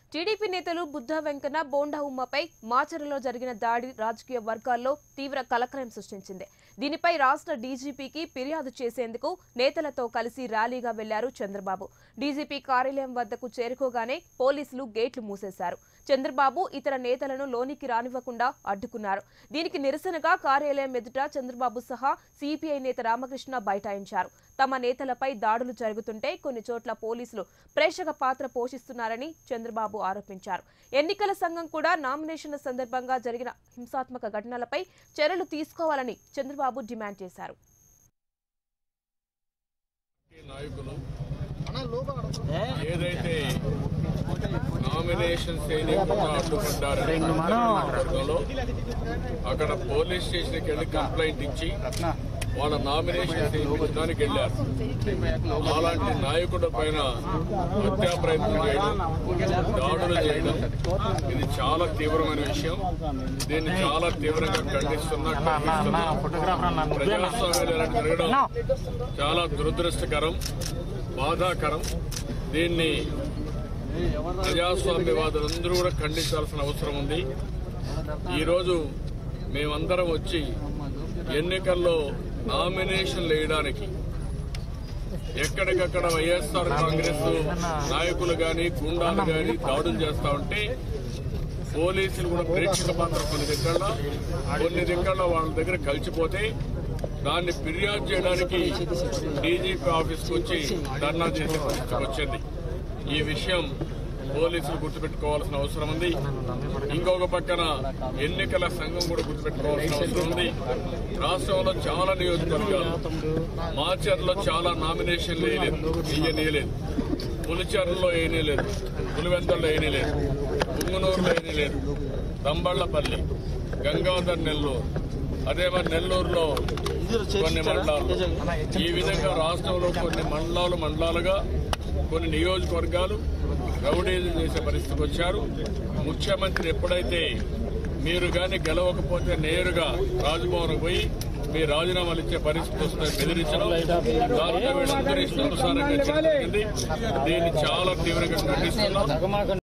TDP నేతలు బుద్ధ వెంకన్న బోండా ఉమ్మపై మాచర్లలో జరిగిన దాడి రాజకీయ వర్గాల్లో తీవ్ర కలకలం సృష్టించింది దీనిపై రాష్ట్ర డీజీపీకి ఫిర్యాదు చేసేందుకు నేతలతో కలిసి ర్యాలీగా వెళ్లారు చంద్రబాబు డీజీపీ కార్యాలయం వద్దకు చేరుకోగానే పోలీసులు గేట్లు మూసేశారు చంద్రబాబు ఇతర నేతలను లోనికి రానివ్వకుండా అడ్డుకున్నారు దీనికి నిరసనగా కార్యాలయం ఎదుట చంద్రబాబు సహా సిపిఐ నేత రామకృష్ణ బైఠాయించారు తమ నేతలపై దాడులు జరుగుతుంటే కొన్ని చోట్ల పోలీసులు ప్రేక్షక పాత్ర పోషిస్తున్నారని చంద్రబాబు ఆరోపించారు ఎన్నికల సంఘం కూడా నామినేషన్ల సందర్భంగా జరిగిన హింసాత్మక ఘటనలపై చర్యలు తీసుకోవాలని చంద్రబాబు డిమాండ్ చేశారు నాయకులు ఏదైతే నామినేషన్ చేయకుండా అడ్డుకుంటారని వర్గంలో అక్కడ పోలీస్ స్టేషన్కి వెళ్ళి కంప్లైంట్ ఇచ్చి వాళ్ళ నామినేషన్ చేయించడానికి వెళ్ళారు అలాంటి నాయకుడి పైన హత్యా ప్రయత్నం చేయడం దాడులు చేయడం ఇది చాలా తీవ్రమైన విషయం దీన్ని చాలా తీవ్రంగా ఖండిస్తున్నా ఖండిస్తున్నా ప్రజాస్వామ్యంలో ఇలాంటి జరగడం చాలా దురదృష్టకరం బాధాకరం దీన్ని ప్రజాస్వామ్యవాదులందరూ కూడా ఖండించాల్సిన అవసరం ఉంది ఈరోజు మేమందరం వచ్చి ఎన్నికల్లో నామినేషన్లు వేయడానికి ఎక్కడికక్కడ వైఎస్ఆర్ కాంగ్రెస్ నాయకులు గాని గుండాలు గాని దాడులు చేస్తా ఉంటే పోలీసులు కూడా ప్రేక్షక పాత్ర కొన్ని దగ్గర కొన్ని దగ్గర వాళ్ళ దగ్గర కలిసిపోతే దాన్ని ఫిర్యాదు చేయడానికి డీజీపీ ఆఫీస్కి వచ్చి ధర్నా చేసే పరిస్థితి వచ్చింది ఈ విషయం పోలీసులు గుర్తుపెట్టుకోవాల్సిన అవసరం ఉంది ఇంకొక పక్కన ఎన్నికల సంఘం కూడా గుర్తుపెట్టుకోవాల్సిన అవసరం ఉంది రాష్ట్రంలో చాలా నియోజకవర్గాలు మాచర్లో చాలా నామినేషన్లు వేయలేదు వేయనీయలేదు పులిచెర్లలో వేయనీయలేదు పులివెందుల్లో వేయనీయలేదు పుంగనూరులో వేయనీయలేదు దంబళ్లపల్లి గంగాధర్ నెల్లూరు అదే మరి నెల్లూరులో కొన్ని మండలాలు ఈ విధంగా రాష్ట్రంలో కొన్ని మండలాలు మండలాలుగా కొన్ని నియోజకవర్గాలు రౌడీలు చేసే పరిస్థితికి వచ్చారు ముఖ్యమంత్రి ఎప్పుడైతే మీరు గాని గెలవకపోతే నేరుగా రాజ్భవన్ పోయి మీ రాజీనామాలు ఇచ్చే పరిస్థితి వస్తుందని బెదిరించడం దాంతో వీళ్ళందరూ ఇష్టానుసారంగా చేయడం జరిగింది దీన్ని చాలా తీవ్రంగా ఖండిస్తున్నాం